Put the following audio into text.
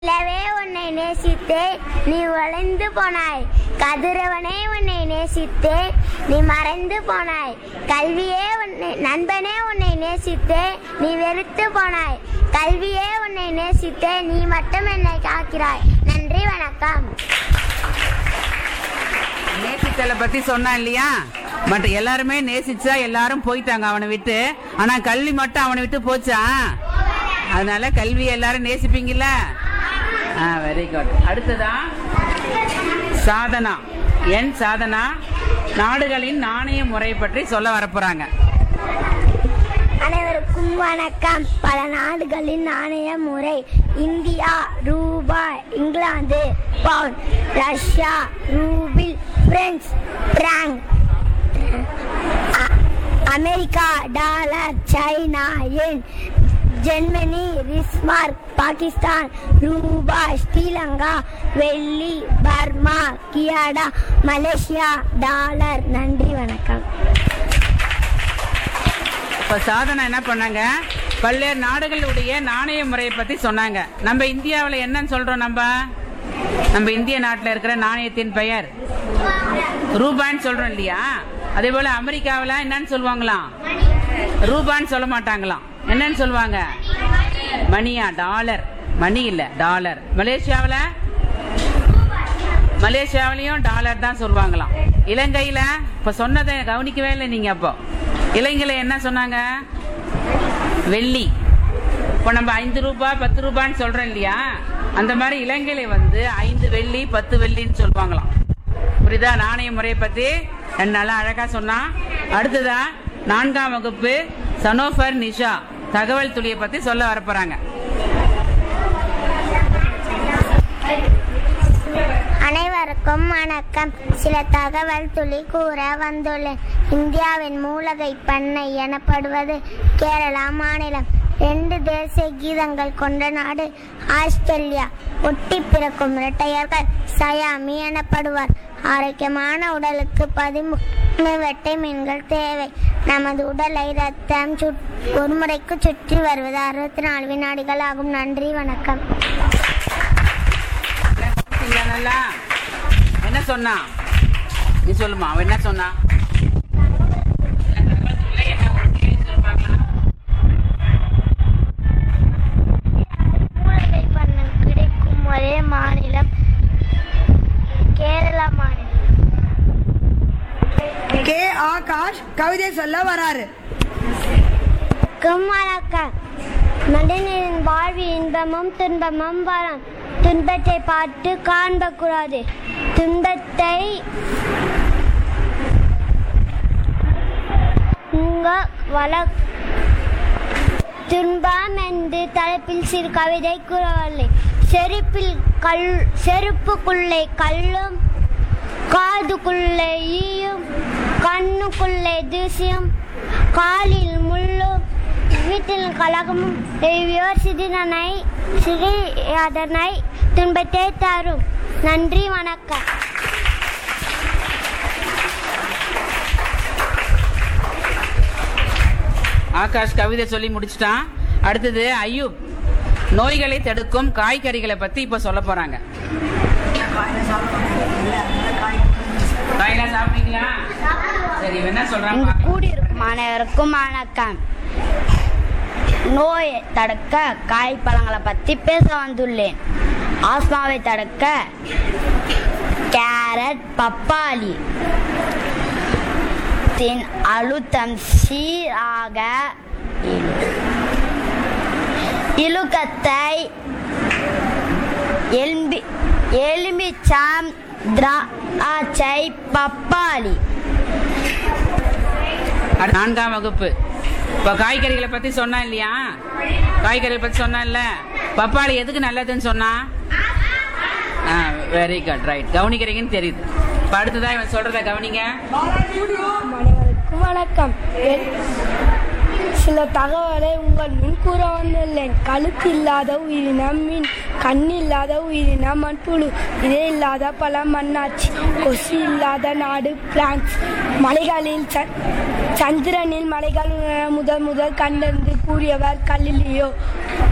நிலவே உன்னை நேசித்தேன் நீ வளைந்து போனாய் கதிரவனே உன்னை நேசித்தேன் நீ மறைந்து போனாய் கல்வியே உன்னை நண்பனே உன்னை நேசித்தேன் நீ வெறுத்து போனாய் கல்வியே உன்னை நேசித்தேன் நீ மட்டும் என்னை காக்கிறாய் நன்றி வணக்கம் நேசித்தலை பத்தி சொன்னான் இல்லையா மற்ற எல்லாருமே நேசிச்சா எல்லாரும் போயிட்டாங்க அவனை விட்டு ஆனா கல்வி மட்டும் அவனை விட்டு போச்சா அதனால கல்வி எல்லாரும் நேசிப்பீங்கல்ல ஆ வெரி குட் அடுத்ததா சாதனா என் சாதனா நாடுகளின் நாணய முறை பற்றி சொல்ல வரப்போறாங்க அனைவருக்கும் வணக்கம் பல நாடுகளின் நாணய முறை இந்தியா ரூபாய் இங்கிலாந்து pound Russia rouble French franc அ- அமெரிக்கா டாலர் சைனா என் ஜெர்மனி ரிஸ்மார்க் பாகிஸ்தான் ரூபாய் ஸ்ரீலங்கா வெள்ளி பர்மா கியாடா மலேசியா டாலர் நன்றி வணக்கம் இப்ப சாதனா என்ன பண்ணாங்க பல்வேறு நாடுகளுடைய நாணய முறையை பத்தி சொன்னாங்க நம்ம இந்தியாவில் என்னன்னு சொல்றோம் நம்ம நம்ம இந்திய நாட்டில் இருக்கிற நாணயத்தின் பெயர் ரூபான்னு சொல்றோம் இல்லையா அதே போல அமெரிக்காவில் என்னன்னு சொல்லுவாங்களாம் ரூபான்னு சொல்ல மாட்டாங்களாம் என்னன்னு சொல்லுவாங்க மணியா டாலர் மணி இல்ல டாலர் மலேசியாவில் மலேசியாவிலையும் டாலர் தான் சொல்லுவாங்களாம் இலங்கையில இப்ப சொன்னதை கவனிக்கவே இல்லை நீங்க அப்போ இலங்கையில என்ன சொன்னாங்க வெள்ளி இப்போ நம்ம ஐந்து ரூபாய் பத்து ரூபான்னு சொல்றோம் இல்லையா அந்த மாதிரி இலங்கையில வந்து ஐந்து வெள்ளி பத்து வெள்ளின்னு சொல்லுவாங்களாம் புரியுதா நாணய முறையை பத்தி ரெண்டு நாளா அழகா சொன்னா அடுத்ததா நான்காம் வகுப்பு சனோஃபர் நிஷா தகவல் துளியை பத்தி சொல்ல வரப்போறாங்க அனைவருக்கும் வணக்கம் சில தகவல் துளி கூற வந்துள்ளேன் இந்தியாவின் மூலகை பண்ணை எனப்படுவது கேரளா மாநிலம் ரெண்டு தேசிய கீதங்கள் கொண்ட நாடு ஆஸ்திரேலியா ஒட்டி பிறக்கும் இரட்டையர்கள் சயாமி எனப்படுவார் ஆரோக்கியமான உடலுக்கு பதிமூணு வெட்டை மீன்கள் தேவை நமது உடலை ரத்தம் சுட் ஒரு முறைக்கு சுற்றி வருவது அறுபத்தி நாலு வினாடிகள் ஆகும் நன்றி வணக்கம் இல்ல நல்லா என்ன சொன்னா நீ சொல்லுமா அவன் என்ன சொன்னா மூலிகை பண்ணம் கிடைக்கும் ஒரே மாநிலம் கேரளா மாநிலம் கே ஆகாஷ் கவிதை சொல்ல வராரு வணக்கம் மனிதனின் வாழ்வில் இன்பமும் துன்பமும் வரும் துன்பத்தை பார்த்து காண்பக்கூடாது துன்பத்தை உங்க வள துன்பம் என்று தலைப்பில் சிறு கவிதை கூறவில்லை செருப்பில் கல் செருப்புக்குள்ளே கல்லும் காதுக்குள்ளே ஈயும் கண்ணுக்குள்ளே தூசியும் காலில் முள்ளும் வீட்டில் கலகமும் யோசிதனை சிறியதனை துன்பத்தை தரும் நன்றி வணக்கம் ஆகாஷ் கவிதை சொல்லி முடிச்சிட்டான் அடுத்தது ஐயூப் நோய்களை தடுக்கும் காய்கறிகளை பத்தி இப்ப சொல்ல போறாங்க காயெல்லாம் சாப்பிட்டீங்களா சரி இவன் என்ன சொல்றாங்க இங்கு பார்க்கலாம். கூடியிருக்கும் அனைவருக்கும் வணக்கம் நோயை தடுக்க காய்பழங்களை பற்றி பேச வந்துள்ளேன் ஆஸ்மாவை தடுக்க கேரட் பப்பாளி தின் அழுத்தம் சீராக இழு. இழுக்கத்தை எலும்பி எலுமிச்சம் திராட்சை பப்பாளி அடுத்து நான்காம் வகுப்பு இப்ப காய்கறிகளை பத்தி சொன்னா இல்லையா காய்கறிகளை பத்தி சொன்னான்ல பப்பாளி எதுக்கு நல்லதுன்னு சொன்னா வெரி குட் ரைட் கவனிக்கிறீங்கன்னு தெரியுது இப்ப அடுத்ததா இவன் சொல்றத கவனிங்க அனைவருக்கும் வணக்கம் என் சில தகவலை உங்கள் முன் கூற வந்துள்ளேன் கழுத்து இல்லாத உயிரினம் மீன் கண் இல்லாத உயிரினம் மண்புழு இதே இல்லாத பல மண்ணாச்சி கொசு இல்லாத நாடு பிரான்ஸ் மலைகளில் ச- சந்திரனில் மலைகள் உள்ளன முதல் முதல் கண்டறிந்து கூறியவர் கலிலியோ